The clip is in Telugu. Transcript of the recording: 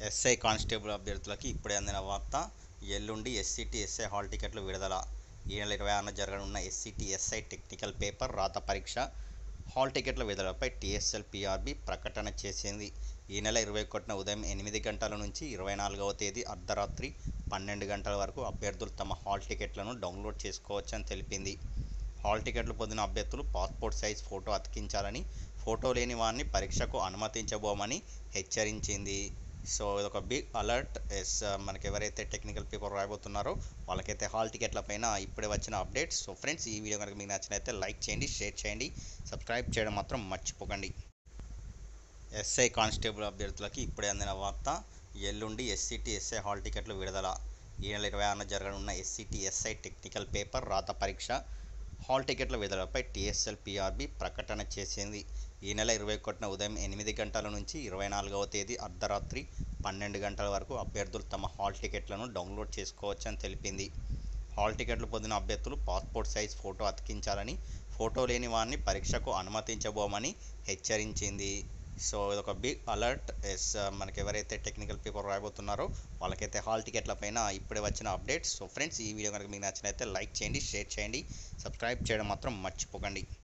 ఎస్ఐ కానిస్టేబుల్ అభ్యర్థులకి ఇప్పుడే అందిన వార్త ఎల్లుండి ఎస్సిటి ఎస్ఐ హాల్ టికెట్లు విడుదల ఈ నెల ఇరవై ఆరున జరగనున్న ఎస్సిటి ఎస్ఐ టెక్నికల్ పేపర్ రాత పరీక్ష హాల్ టికెట్ల విడుదలపై టీఎస్ఎల్ పిఆర్బి ప్రకటన చేసింది ఈ నెల ఇరవై ఒకటిన ఉదయం ఎనిమిది గంటల నుంచి ఇరవై నాలుగవ తేదీ అర్ధరాత్రి పన్నెండు గంటల వరకు అభ్యర్థులు తమ హాల్ టికెట్లను డౌన్లోడ్ చేసుకోవచ్చని తెలిపింది హాల్ టికెట్లు పొందిన అభ్యర్థులు పాస్పోర్ట్ సైజ్ ఫోటో అతికించాలని ఫోటో లేని వారిని పరీక్షకు అనుమతించబోమని హెచ్చరించింది సో ఇదొక బిగ్ అలర్ట్ ఎస్ మనకి ఎవరైతే టెక్నికల్ పేపర్ రాయబోతున్నారో వాళ్ళకైతే హాల్ టికెట్ల పైన ఇప్పుడే వచ్చిన అప్డేట్స్ సో ఫ్రెండ్స్ ఈ వీడియో కనుక మీకు నచ్చినైతే లైక్ చేయండి షేర్ చేయండి సబ్స్క్రైబ్ చేయడం మాత్రం మర్చిపోకండి ఎస్ఐ కానిస్టేబుల్ అభ్యర్థులకి ఇప్పుడే అందిన వార్త ఎల్లుండి ఎస్సిటి ఎస్ఐ హాల్ టికెట్లు విడుదల ఈ నెల ఇరవై ఆరున జరగనున్న ఎస్సిటి ఎస్ఐ టెక్నికల్ పేపర్ రాత పరీక్ష హాల్ టికెట్ల విడుదలపై టీఎస్ఎల్ పిఆర్బి ప్రకటన చేసింది ఈ నెల ఇరవై ఒకటిన ఉదయం ఎనిమిది గంటల నుంచి ఇరవై నాలుగవ తేదీ అర్ధరాత్రి పన్నెండు గంటల వరకు అభ్యర్థులు తమ హాల్ టికెట్లను డౌన్లోడ్ చేసుకోవచ్చని తెలిపింది హాల్ టికెట్లు పొందిన అభ్యర్థులు పాస్పోర్ట్ సైజ్ ఫోటో అతికించాలని ఫోటో లేని వారిని పరీక్షకు అనుమతించబోమని హెచ్చరించింది సో ఇదొక బిగ్ అలర్ట్ ఎస్ మనకి ఎవరైతే టెక్నికల్ పేపర్ రాయబోతున్నారో వాళ్ళకైతే హాల్ టికెట్ల పైన ఇప్పుడే వచ్చిన అప్డేట్స్ సో ఫ్రెండ్స్ ఈ వీడియో కనుక మీకు నచ్చినైతే లైక్ చేయండి షేర్ చేయండి సబ్స్క్రైబ్ చేయడం మాత్రం మర్చిపోకండి